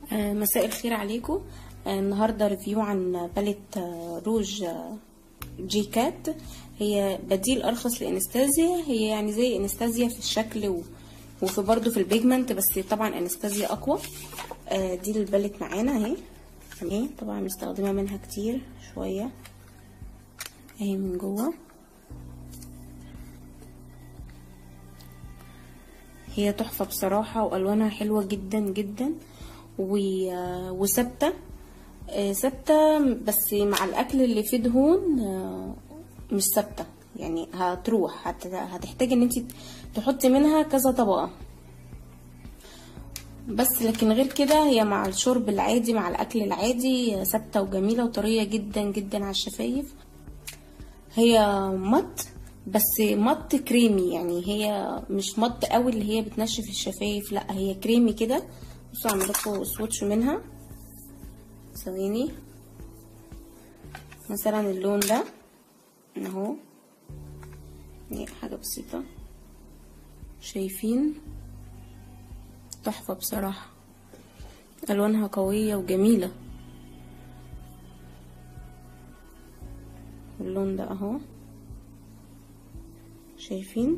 آه، مساء الخير عليكم آه، النهارده ريفيو عن باليت آه، روج آه، جي كات هي بديل ارخص لانستازيا هي يعني زي انستازيا في الشكل و... وفي برضه في البيجمنت بس طبعا انستازيا اقوى آه، دي الباليت معانا اهي اهي طبعا مستخدمه منها كتير شويه اهي من جوه هي تحفه بصراحه والوانها حلوه جدا جدا و- وثابته آه، ثابته بس مع الاكل اللي فيه دهون آه، مش ثابته يعني هتروح هت- هتحتاجي ان انت تحطي منها كذا طبقه بس لكن غير كده هي مع الشرب العادي مع الاكل العادي ثابته وجميله وطريه جدا جدا على الشفايف هي مط بس مط كريمي يعني هي مش مط قوي اللي هي بتنشف الشفايف لا هي كريمي كده بصوا اعمل لكم سواتش منها ثواني مثلا اللون ده اهو دي حاجه بسيطه شايفين تحفه بصراحه الوانها قويه وجميله اللون ده اهو شايفين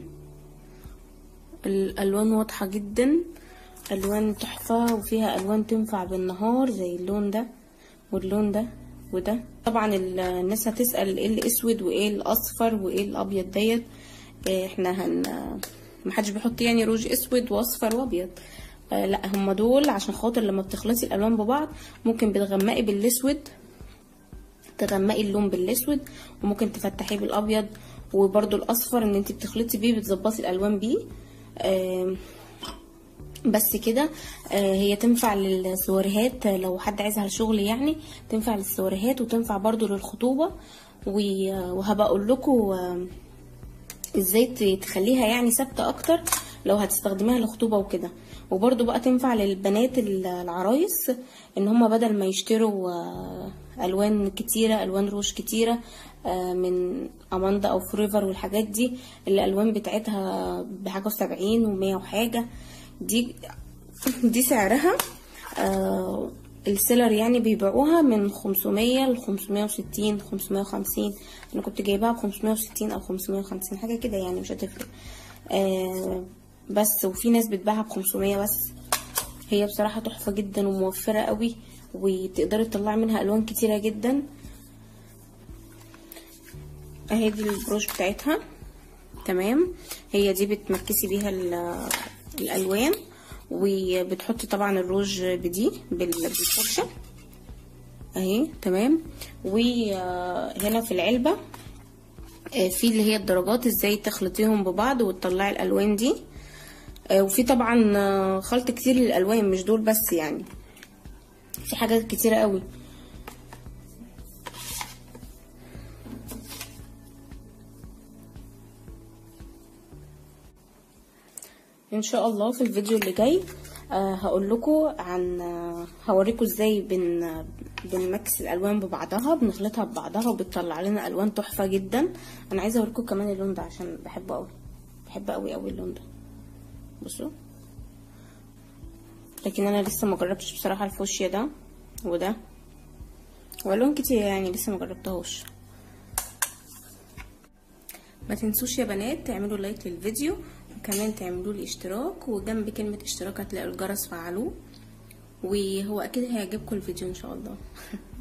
الالوان واضحه جدا الوان تحفه وفيها الوان تنفع بالنهار زي اللون ده واللون ده وده طبعا ال- الناس هتسال ايه الاسود وايه الاصفر وايه الابيض ديت إيه احنا هن محدش بيحط يعني روج اسود واصفر وابيض آه لا هما دول عشان خاطر لما بتخلطي الالوان ببعض ممكن بتغمقي بالاسود تغمقي اللون بالاسود وممكن تفتحيه بالابيض وبرده الاصفر ان انت بتخلطي بيه بتظبطي الالوان بيه آم، بس كده آه، هي تنفع للسواريهات آه، لو حد عايزها للشغل يعني تنفع للسواريهات وتنفع برضو للخطوبة و- وهبقى اقول لكم آه، ازاي ت- تخليها يعني ثابته اكتر لو هتستخدميها لخطوبه وكده وبرده بقى تنفع للبنات ال- العرايس ان هما بدل ما يشتروا آه، الوان كتيره الوان روج كتيره آه، من اماندا او فريفر والحاجات دي الالوان بتاعتها بحاجه وسبعين ومية وحاجه دي دي سعرها آه السيلر يعني بيبيعوها من 500 ل 560 550 انا كنت جايباها ب 560 او 550 حاجه كده يعني مش هتفرق آه بس وفي ناس بتباعها ب 500 بس هي بصراحه تحفه جدا وموفره قوي وتقدري تطلعي منها الوان كتيره جدا اهي دي البروش بتاعتها تمام هي دي بتمكسي بيها ال- الالوان وبتحطي طبعا الروج بدي بال- بالفرشه اهي تمام وهنا في العلبه آه، في اللي هي الدرجات ازاي تخلطيهم ببعض وتطلعي الالوان دي آه، وفي طبعا آه، خلط كتير للالوان مش دول بس يعني في حاجات كتيره قوي ان شاء الله في الفيديو اللي جاي آه هقول لكم عن آه هوريكم ازاي بن بنمكس الالوان ببعضها بنخلطها ببعضها وبتطلع لنا الوان تحفه جدا انا عايزه اوريكم كمان اللون ده عشان بحبه قوي بحب قوي قوي اللون ده بصوا لكن انا لسه ما جربتش بصراحه الفوشيا ده وده والوان كتير يعني لسه ما جربتهوش ما تنسوش يا بنات تعملوا لايك للفيديو وكمان تعملوا لي اشتراك وجنب كلمة اشتراك هتلاقوا الجرس فعلوه وهو اكيد هيعجبكم الفيديو ان شاء الله